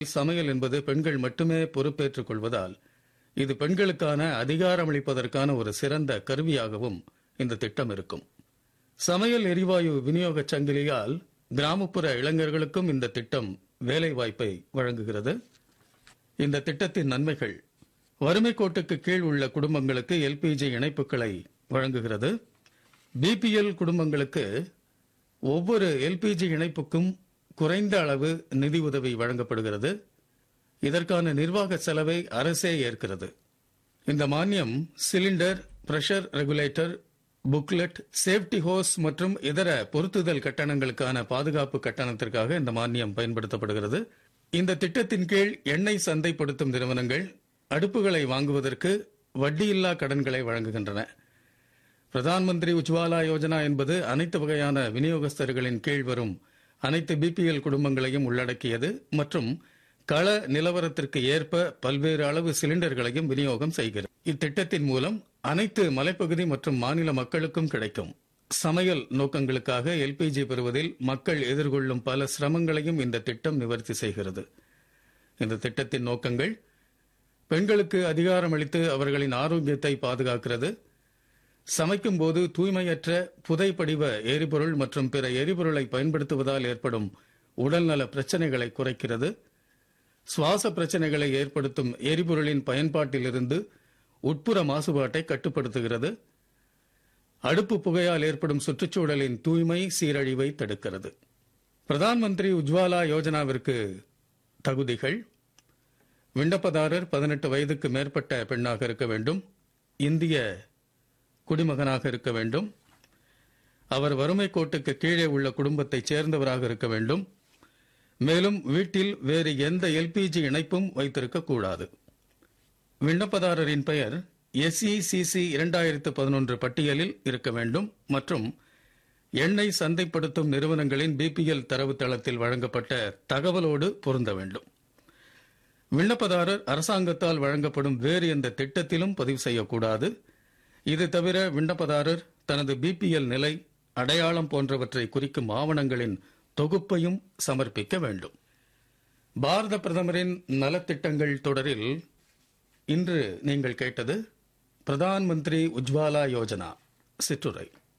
சமையல் என்பது பெண்கள் மட்டுமே பொறுப்பேற்றுக் கொள்வதால் இது பெண்களுக்கான அதிகாரமளிப்பதற்கான ஒரு சிறந்த கருவியாகவும் இந்த திட்டம் இருக்கும் சமையல் எரிவாயு விநியோகச் சங்கிலியால் கிராமப்புற இளைஞர்களுக்கும் இந்த திட்டம் வேலைவாய்ப்பை வழங்குகிறது இந்த திட்டத்தின் நன்மைகள் வறுமை கோட்டுக்கு கீழ் உள்ள குடும்பங்களுக்கு எல்பிஜி இணைப்புகளை வழங்குகிறது பிபிஎல் குடும்பங்களுக்கு ஒவ்வொரு எல்பிஜி இணைப்புக்கும் குறைந்த அளவு நிதி உதவி வழங்கப்படுகிறது இதற்கான நிர்வாக செலவை அரசே ஏற்கிறது இந்த மானியம் cylinder pressure regulator booklet safety hose மற்றும் இதர பொருத்துதல் கட்டணங்களுக்கான பாதுகாப்பு கட்டணத்திற்காக இந்த மானியம் பயன்படுத்தப்படுகிறது இந்த திட்டத்தின் கீழ் எண்ணெய் சந்தைப்படுத்தும் நிறுவனங்கள் அடுப்புகளை வாங்குவதற்கு வட்டியில்லா கடன்களை வழங்குகின்றன பிரதான் மந்திரி உஜ்வாலா யோஜனா என்பது அனைத்து வகையான விநியோகஸ்தர்களின் கீழ் வரும் அனைத்து பிபிஎல் குடும்பங்களையும் உள்ளடக்கியது மற்றும் கள நிலவரத்திற்கு ஏற்ப பல்வேறு அளவு சிலிண்டர்களையும் விநியோகம் செய்கிறது இத்திட்டத்தின் மூலம் அனைத்து மலைப்பகுதி மற்றும் மாநில மக்களுக்கும் கிடைக்கும் சமையல் நோக்கங்களுக்காக எல்பிஜி பெறுவதில் மக்கள் எதிர்கொள்ளும் பல சிரமங்களையும் இந்த திட்டம் நிவர்த்தி செய்கிறது இந்த திட்டத்தின் நோக்கங்கள் பெண்களுக்கு அதிகாரம் அளித்து அவர்களின் ஆரோக்கியத்தை பாதுகாக்கிறது சமைக்கும் போது தூய்மையற்ற புதைப்படிவ எரிபொருள் மற்றும் பிற எரிபொருளை பயன்படுத்துவதால் ஏற்படும் உடல்நல பிரச்சனைகளை குறைக்கிறது சுவாச பிரச்சனைகளை ஏற்படுத்தும் எரிபொருளின் பயன்பாட்டிலிருந்து உட்புற மாசுபாட்டை கட்டுப்படுத்துகிறது அடுப்பு புகையால் ஏற்படும் சுற்றுச்சூழலின் தூய்மை சீரழிவை தடுக்கிறது பிரதான் மந்திரி உஜ்வாலா யோஜனாவிற்கு தகுதிகள் விண்ணப்பதாரர் பதினெட்டு வயதுக்கு மேற்பட்ட பெண்ணாக இருக்க வேண்டும் இந்திய குடிமகனாக இருக்க வேண்டும் அவர் வறுமை கோட்டுக்கு கீழே உள்ள குடும்பத்தைச் சேர்ந்தவராக இருக்க வேண்டும் மேலும் வீட்டில் வேறு எந்த எல்பிஜி இணைப்பும் வைத்திருக்க கூடாது விண்ணப்பதாரரின் பெயர் எஸ்இசிசி இரண்டாயிரத்து பதினொன்று பட்டியலில் இருக்க வேண்டும் மற்றும் எண்ணெய் சந்தைப்படுத்தும் நிறுவனங்களின் பிபிஎல் தரவுத்தளத்தில் வழங்கப்பட்ட தகவலோடு பொருந்த வேண்டும் விண்ணப்பதாரர் அரசாங்கத்தால் வழங்கப்படும் வேறு எந்த திட்டத்திலும் பதிவு செய்யக்கூடாது இது தவிர விண்ணப்பதாரர் தனது பிபிஎல் நிலை அடையாளம் போன்றவற்றை குறிக்கும் ஆவணங்களின் தொகுப்பையும் சமர்ப்பிக்க வேண்டும் பாரத பிரதமரின் நலத்திட்டங்கள் தொடரில் இன்று நீங்கள் கேட்டது பிரதான் மந்திரி உஜ்வாலா யோஜனா சிற்றுரை